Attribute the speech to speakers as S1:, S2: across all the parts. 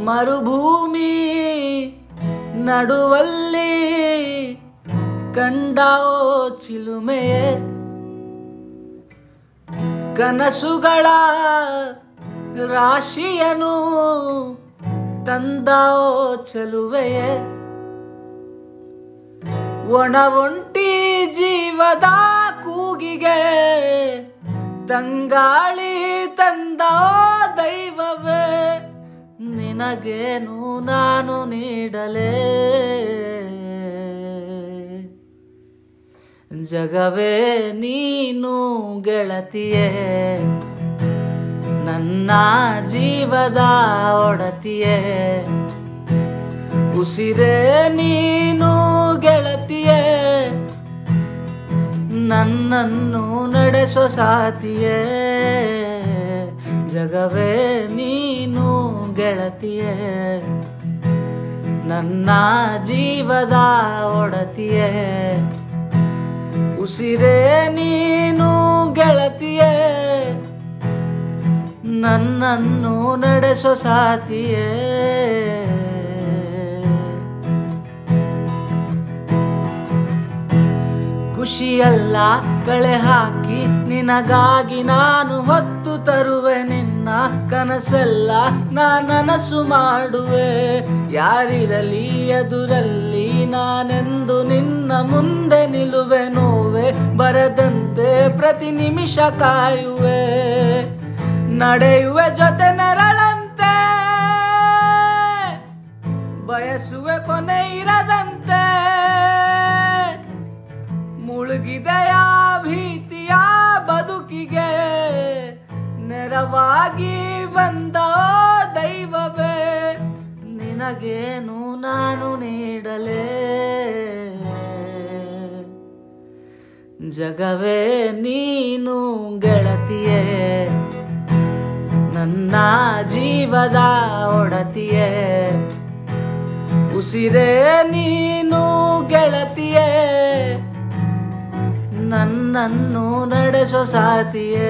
S1: ಮರುಭೂಮಿ ನಡುವಲ್ಲಿ ಕಂಡಾವೋ ಚಿಲುಮೆಯೇ ಕನಸುಗಳ ರಾಶಿಯನು ತಂದಾವೋ ಚೆಲುವೆಯೇ ಒಣ ಒಂಟಿ ಜೀವದ ಕೂಗಿಗೆ ತಂಗಾಳಿ ತಂದೋ ದೈವವೇ ನಿನಗೇನು ನಾನು ನೀಡಲೇ ಜಗವೇ ನೀನು ಗೆಳತಿಯೇ ನನ್ನ ಜೀವದ ಒಡತಿಯೇ ಉಸಿರೇ ನೀನು ಗೆಳತಿಯೇ ನನ್ನನ್ನು ನಡೆಸೋ ಸಾತಿಯೇ ಜಗವೇ ನೀನು ಗೆಳತಿಯೇ ನನ್ನ ಜೀವದ ಒಡತಿಯೇ ಉಸಿರೇ ನೀನು ಗೆಳತಿಯೇ ನನ್ನನ್ನು ನಡೆಸೋ ಸಾತಿಯೇ ಖುಷಿಯಲ್ಲ ಕಳೆ ಹಾಕಿ ನಿನಗಾಗಿ ನಾನು ಹೊತ್ತು ತರುವೆ ನಿನ್ನ ಕನಸೆಲ್ಲ ನಾನನಸು ಮಾಡುವೆ ಯಾರಿರಲಿ ಎದುರಲ್ಲಿ ನಾನೆಂದು ನಿನ್ನ ಮುಂದೆ ನಿಲುವೆ ನೋವೆ ಬರದಂತೆ ಪ್ರತಿ ನಿಮಿಷ ಕಾಯುವೆ ನಡೆಯುವೆ ಜೊತೆ ನೆರಳಂತೆ ಬಯಸುವೆ ಕೊನೆ ಇರದಂತೆ ಮುಳುಗಿದೆಯ ಭೀತಿಯ ಬದುಕಿಗೆ ನೆರವಾಗಿ ಬಂದ ದೈವವೇ ನಿನಗೇನು ನಾನು ನೀಡಲೇ ಜಗವೇ ನೀನು ಗೆಳತಿಯೇ ನನ್ನ ಜೀವದ ಒಡತಿಯೇ ಉಸಿರೇ ನೀನು ಗೆಳತಿಯೇ ನನ್ನನ್ನು ನಡೆಸೋ ಸಾತಿಯೇ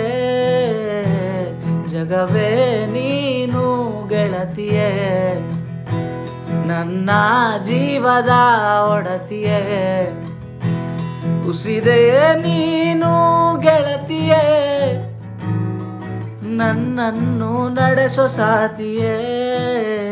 S1: ಜಗವೇ ನೀನು ಗೆಳತಿಯೇ ನನ್ನ ಜೀವದ ಒಡತಿಯೇ ಉಸಿರೇ ನೀನು ಗೆಳತಿಯೇ ನನ್ನನ್ನು ನಡೆಸೋ ಸಾತಿಯೇ